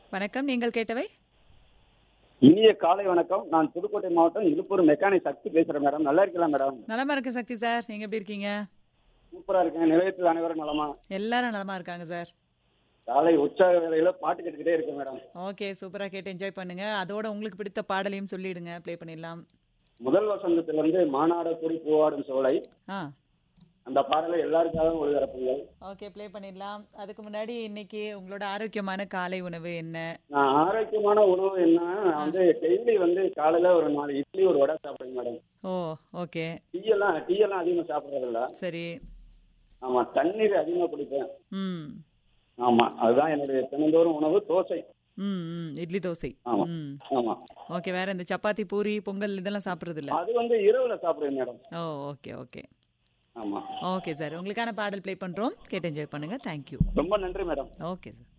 வணக்கம் நீங்கள் கேட்டவை இனிய காலை வணக்கம் நான் புதுக்கோட்டை மாவட்டம் இழுப்பூர் மெக்கானிக் சக்தி பேசுறேன் மேடம் நல்லா இருக்கலாம் மேடம் நலமா இருக்கு சக்தி சார் நீங்க எப்படி இருக்கீங்க சூப்பரா இருக்கேன் நிலையத்தில் அனைவரும் நலமா எல்லாரும் நலமா இருக்காங்க சார் காலை உற்சாக வேலையில பாட்டு கேட்டுக்கிட்டே இருக்கேன் மேடம் ஓகே சூப்பரா கேட்டு என்ஜாய் பண்ணுங்க அதோட உங்களுக்கு பிடித்த பாடலையும் சொல்லிடுங்க ப்ளே பண்ணிடலாம் முதல் வசந்தத்துல இருந்து மாநாட கூடி பூவாடும் சோலை ஆ அந்த பாடலை எல்லாருக்காகவும் ஒளிபரப்புங்க ஓகே ப்ளே பண்ணிடலாம் அதுக்கு முன்னாடி இன்னைக்கு உங்களோட ஆரோக்கியமான காலை உணவு என்ன நான் ஆரோக்கியமான உணவு என்ன நான் வந்து டெய்லி வந்து காலையில ஒரு நாலு இட்லி ஒரு வடை சாப்பிடுவேன் மேடம் ஓ ஓகே டீ எல்லாம் டீ எல்லாம் அதிகமா சாப்பிடுறது இல்ல சரி ஆமா தண்ணீர் அதிகமா குடிப்பேன் ம் ஆமா அதுதான் என்னுடைய தினந்தோறும் உணவு தோசை ம் ம் இட்லி தோசை ஆமா. ம் ஆமா ஓகே வேற இந்த சப்பாத்தி பூரி பொங்கல் இதெல்லாம் சாப்பிட்றது இல்ல அது வந்து இரவுல சாப்பிடுவேன் மேடம் ஓ ஓகே ஓகே ஆமா ஓகே சார் உங்களுக்கான பாடல் ப்ளே பண்றோம் கேட்டு என்ஜாய் பண்ணுங்க தேங்க்யூ ரொம்ப நன்றி மேடம் ஓகே சார்